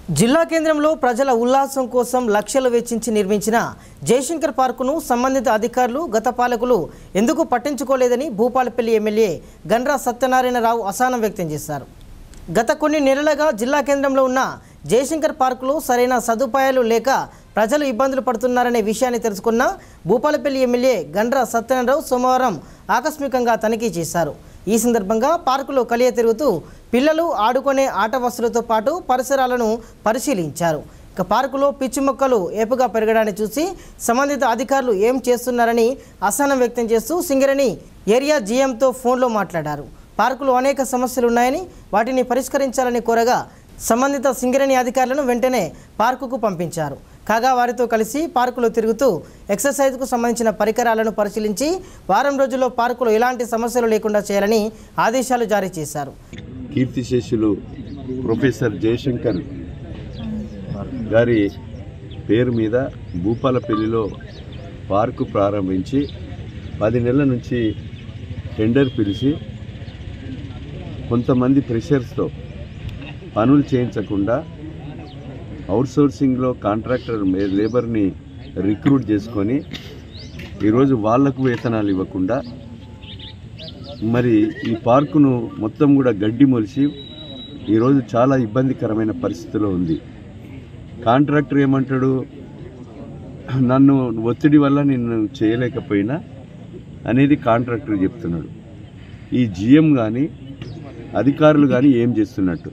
జిల్లా కేంద్రంలో ప్రజల ఉల్లాసం కోసం లక్షలు వెచ్చించి నిర్మించిన జయశంకర్ పార్కును సంబంధిత అధికారులు గత పాలకులు ఎందుకు పట్టించుకోలేదని భూపాలపల్లి ఎమ్మెల్యే గండ్రా సత్యనారాయణరావు అసహనం వ్యక్తం చేశారు గత కొన్ని నెలలుగా జిల్లా కేంద్రంలో ఉన్న జయశంకర్ పార్కులో సరైన సదుపాయాలు లేక ప్రజలు ఇబ్బందులు పడుతున్నారనే విషయాన్ని తెలుసుకున్న భూపాలపల్లి ఎమ్మెల్యే గండ్రా సత్యనారాయణరావు సోమవారం ఆకస్మికంగా తనిఖీ చేశారు ఈ సందర్భంగా పార్కులో కలియ తిరుగుతూ పిల్లలు ఆడుకునే ఆట వస్తువులతో పాటు పరిసరాలను పరిశీలించారు ఇక పార్కులో పిచ్చి మొక్కలు ఏపుగా పెరగడాన్ని చూసి సంబంధిత అధికారులు ఏం చేస్తున్నారని అసహనం వ్యక్తం చేస్తూ సింగరేణి ఏరియా జీఎంతో ఫోన్లో మాట్లాడారు పార్కులో అనేక సమస్యలు ఉన్నాయని వాటిని పరిష్కరించాలని కోరగా సంబంధిత సింగరేణి అధికారులను వెంటనే పార్కుకు పంపించారు కాగా వారితో కలిసి పార్కులో తిరుగుతూ ఎక్సర్సైజ్కు సంబంధించిన పరికరాలను పరిశీలించి వారం రోజుల్లో పార్కులో ఎలాంటి సమస్యలు లేకుండా చేయాలని ఆదేశాలు జారీ చేశారు కీర్తిశేషులు ప్రొఫెసర్ జయశంకర్ గారి పేరు మీద భూపాలపల్లిలో పార్కు ప్రారంభించి పది నెలల నుంచి టెండర్ పిలిచి కొంతమంది ప్రెషర్స్తో పనులు చేయించకుండా అవుట్సోర్సింగ్లో కాంట్రాక్టర్ మే- లేబర్ని రిక్రూట్ చేసుకొని ఈరోజు వాళ్లకు వేతనాలు ఇవ్వకుండా మరి ఈ పార్కును మొత్తం కూడా గడ్డి మొలిసి ఈరోజు చాలా ఇబ్బందికరమైన పరిస్థితిలో ఉంది కాంట్రాక్టర్ ఏమంటాడు నన్ను ఒత్తిడి వల్ల నేను చేయలేకపోయినా అనేది కాంట్రాక్టర్ చెప్తున్నాడు ఈ జిఎం కానీ అధికారులు కానీ ఏం చేస్తున్నట్టు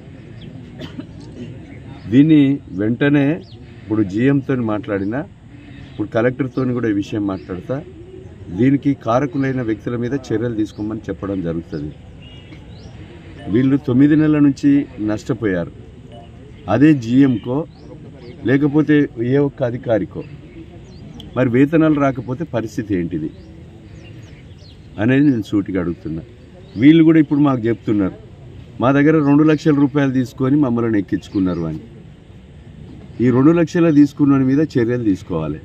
దీన్ని వెంటనే ఇప్పుడు జిఎంతో మాట్లాడినా ఇప్పుడు కలెక్టర్తో కూడా ఈ విషయం మాట్లాడతా దీనికి కారకులైన వ్యక్తుల మీద చర్యలు తీసుకోమని చెప్పడం జరుగుతుంది వీళ్ళు తొమ్మిది నెలల నుంచి నష్టపోయారు అదే జిఎంకో లేకపోతే ఏ ఒక్క అధికారికో మరి వేతనాలు రాకపోతే పరిస్థితి ఏంటిది అనేది నేను సూటిగా అడుగుతున్నా వీళ్ళు కూడా ఇప్పుడు మాకు చెప్తున్నారు మా దగ్గర రెండు లక్షల రూపాయలు తీసుకొని మమ్మల్ని ఎక్కించుకున్నారు అని ఈ రెండు లక్షల తీసుకున్న మీద చర్యలు తీసుకోవాలి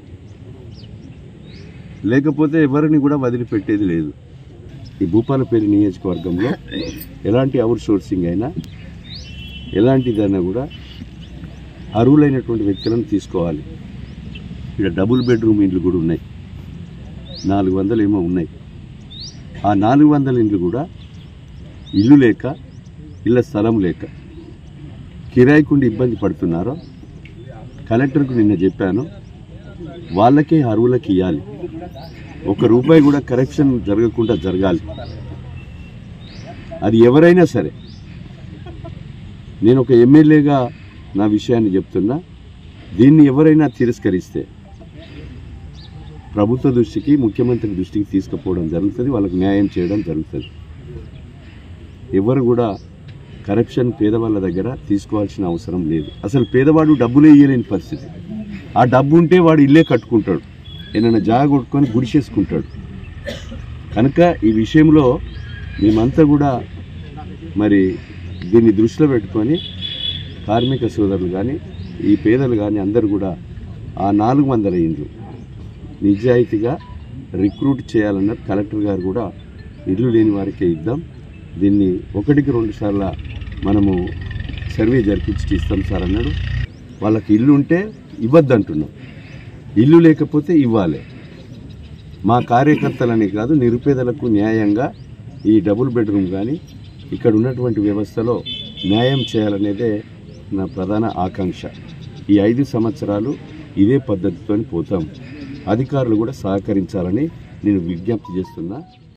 లేకపోతే ఎవరిని కూడా వదిలిపెట్టేది లేదు ఈ భూపాలపల్లి నియోజకవర్గంలో ఎలాంటి అవుట్ సోర్సింగ్ అయినా ఎలాంటిదైనా కూడా అర్హులైనటువంటి వ్యక్తులను తీసుకోవాలి ఇక్కడ డబుల్ బెడ్రూమ్ ఇండ్లు కూడా ఉన్నాయి నాలుగు వందలు ఏమో ఉన్నాయి ఆ నాలుగు వందల ఇండ్లు కూడా ఇల్లు లేక ఇళ్ళ స్థలం లేక కిరాయికుండి ఇబ్బంది పడుతున్నారో కలెక్టర్కు నిన్న చెప్పాను వాళ్ళకే అరువులకు ఇవ్వాలి ఒక రూపాయి కూడా కరెక్షన్ జరగకుండా జరగాలి అది ఎవరైనా సరే నేను ఒక ఎమ్మెల్యేగా నా విషయాన్ని చెప్తున్నా దీన్ని ఎవరైనా తిరస్కరిస్తే ప్రభుత్వ దృష్టికి ముఖ్యమంత్రి దృష్టికి తీసుకుపోవడం జరుగుతుంది వాళ్ళకు న్యాయం చేయడం జరుగుతుంది ఎవరు కూడా కరప్షన్ పేదవాళ్ళ దగ్గర తీసుకోవాల్సిన అవసరం లేదు అసలు పేదవాడు డబ్బులే ఇయ్యలేని పరిస్థితి ఆ డబ్బు ఉంటే వాడు ఇల్లే కట్టుకుంటాడు ఏదైనా జాగ కొట్టుకొని గుడిసేసుకుంటాడు కనుక ఈ విషయంలో మేమంతా కూడా మరి దీన్ని దృష్టిలో పెట్టుకొని కార్మిక సోదరులు కానీ ఈ పేదలు కానీ అందరూ కూడా ఆ నాలుగు వందల ఇండ్లు నిజాయితీగా రిక్రూట్ చేయాలన్నారు కలెక్టర్ గారు కూడా ఇల్లు లేని వారికే ఇద్దాం దీన్ని ఒకటికి రెండు సార్ల మనము సర్వే జరిపించి ఇస్తాం సార్ అన్నాడు వాళ్ళకి ఇల్లు ఉంటే ఇవ్వద్దు అంటున్నాం ఇల్లు లేకపోతే ఇవ్వాలి మా కార్యకర్తలని కాదు నిరుపేదలకు న్యాయంగా ఈ డబుల్ బెడ్రూమ్ కానీ ఇక్కడ ఉన్నటువంటి వ్యవస్థలో న్యాయం చేయాలనేదే నా ప్రధాన ఆకాంక్ష ఈ ఐదు సంవత్సరాలు ఇదే పద్ధతితో పోతాం అధికారులు కూడా సహకరించాలని నేను విజ్ఞప్తి చేస్తున్నా